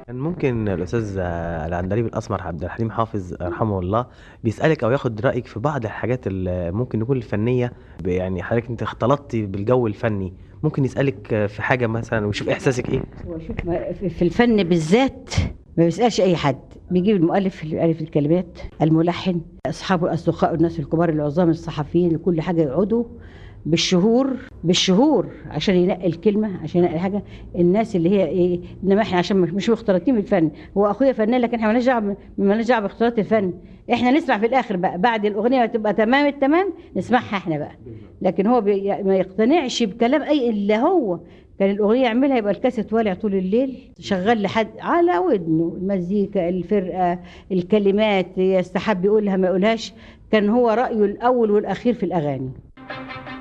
كان ممكن الأستاذ العندليب الأسمر عبد الحليم حافظ رحمه الله بيسألك أو ياخد رأيك في بعض الحاجات اللي ممكن نكون الفنية ب- يعني حضرتك أنت اختلطتي بالجو الفني ممكن يسألك في حاجة مثلا ويشوف إحساسك إيه؟ هو شوف ما- في في الفن بالذات ما بيسألش أي حد بيجيب المؤلف اللي ألف الكلمات الملحن أصحابه الأصدقاء الناس الكبار العظام الصحفيين كل حاجة يقعدوا بالشهور بالشهور عشان ينقي الكلمة عشان ينقي حاجة الناس اللي هي إيه إنما إحنا عشان مش مش مختلطين بالفن هو أخويا فنان لكن إحنا مالناش دعوة مالناش دعوة باختلاط الفن إحنا نسمع في الآخر بقى بعد الأغنية ما تبقى تمام التمام نسمعها إحنا بقى لكن هو بي ما يقتنعش بكلام أي إلا هو كان الأغنية يعملها يبقى الكاسيت والع طول الليل شغال لحد على ودنه المزيكا الفرقة الكلمات يستحب يقولها ما يقولهاش كان هو رأيه الأول والأخير في الأغاني